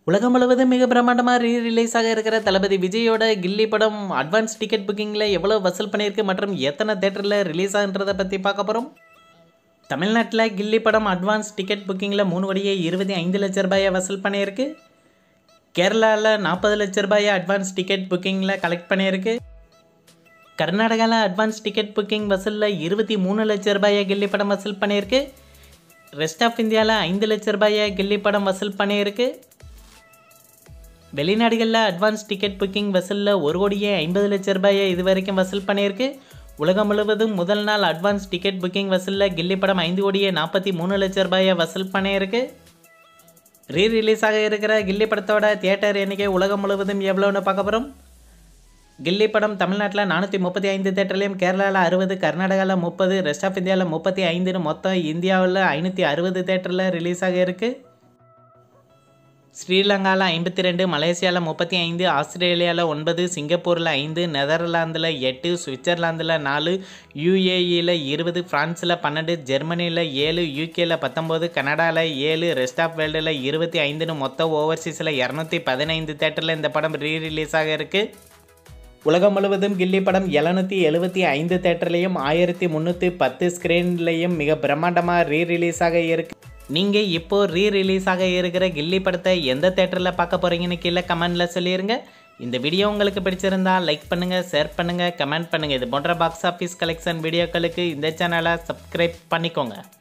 உலகம் முழுவதும் மிக பிரம்மாண்டமாக ரீ ரிலீஸ் ஆக இருக்கிற தளபதி விஜயோட கில்லி படம் அட்வான்ஸ் டிக்கெட் புக்கிங்கில் எவ்வளோ வசூல் பண்ணியிருக்கு மற்றும் எத்தனை தேட்டரில் ரிலீஸ் ஆகுன்றதை பற்றி பார்க்க போகிறோம் தமிழ்நாட்டில் கில்லி படம் அட்வான்ஸ் டிக்கெட் புக்கிங்கில் மூணு கோடியே இருபத்தி ஐந்து லட்ச ரூபாயை வசூல் பண்ணியிருக்கு கேரளாவில் நாற்பது லட்ச ரூபாயை அட்வான்ஸ் டிக்கெட் புக்கிங்கில் கலெக்ட் பண்ணியிருக்கு கர்நாடகாவில் அட்வான்ஸ் டிக்கெட் புக்கிங் வசூலில் இருபத்தி மூணு லட்ச ரூபாயை கில்லி படம் வசூல் பண்ணியிருக்கு ரெஸ்ட் ஆஃப் இந்தியாவில் ஐந்து லட்ச ரூபாயை கில்லி படம் வசூல் பண்ணியிருக்கு வெளிநாடுகளில் அட்வான்ஸ் டிக்கெட் புக்கிங் வசூலில் ஒரு கோடியே ஐம்பது லட்ச ரூபாயை இது வரைக்கும் வசூல் பண்ணியிருக்கு உலகம் முழுவதும் முதல் நாள் அட்வான்ஸ் டிக்கெட் புக்கிங் வசூலில் கில்லி படம் ஐந்து கோடியே நாற்பத்தி மூணு லட்ச ரூபாயை வசூல் பண்ணியிருக்கு ரீ ரிலீஸ் ஆக இருக்கிற கில்லி படத்தோட தியேட்டர் எண்ணிக்கை உலகம் முழுவதும் எவ்வளோன்னு பார்க்க போகிறோம் கில்லி படம் தமிழ்நாட்டில் நானூற்றி முப்பத்தி ஐந்து தேட்டர்லையும் கேரளாவில் அறுபது கர்நாடகாவில் முப்பது ரெஸ்ட் ஆஃப் இந்தியாவில் முப்பத்தி ஐந்துன்னு மொத்தம் இந்தியாவில் ஐநூற்றி அறுபது தேட்டரில் ரிலீஸ் ஆக இருக்குது ஸ்ரீலங்காவில் ஐம்பத்தி ரெண்டு மலேசியாவில் முப்பத்தி ஐந்து ஆஸ்திரேலியாவில் ஒன்பது சிங்கப்பூரில் ஐந்து நெதர்லாந்தில் எட்டு சுவிட்சர்லாந்தில் நாலு யூஏஇயில் இருபது ஃப்ரான்ஸில் பன்னெண்டு ஜெர்மனியில் ஏழு யூகேயில் பத்தொம்போது கனடாவில் ஏழு ரெஸ்ட் ஆஃப் வேர்ல்டில் இருபத்தி ஐந்துன்னு மொத்தம் ஓவர்சீஸில் இரநூத்தி பதினைந்து தேட்டரில் இந்த படம் ரீ ரிலீஸ் ஆக இருக்குது உலகம் முழுவதும் கில்லி படம் எழுநூற்றி எழுபத்தி ஐந்து தேட்டர்லேயும் ஆயிரத்தி முந்நூற்றி பத்து ஸ்க்ரீன்லேயும் மிக பிரம்மாண்டமாக ரீ ரிலீஸ் ஆக இருக்கு நீங்கள் இப்போது ரீ ரிலீஸ் ஆக இருக்கிற கில்லி படத்தை எந்த தேட்டரில் பார்க்க போகிறீங்கன்னு கீழே கமெண்டில் சொல்லிடுங்க இந்த வீடியோ உங்களுக்கு பிடிச்சிருந்தா லைக் பண்ணுங்கள் ஷேர் பண்ணுங்கள் கமெண்ட் பண்ணுங்கள் இது போன்ற பாக்ஸ் ஆஃபீஸ் கலெக்ஷன் வீடியோக்களுக்கு இந்த சேனலை சப்ஸ்கிரைப் பண்ணிக்கோங்க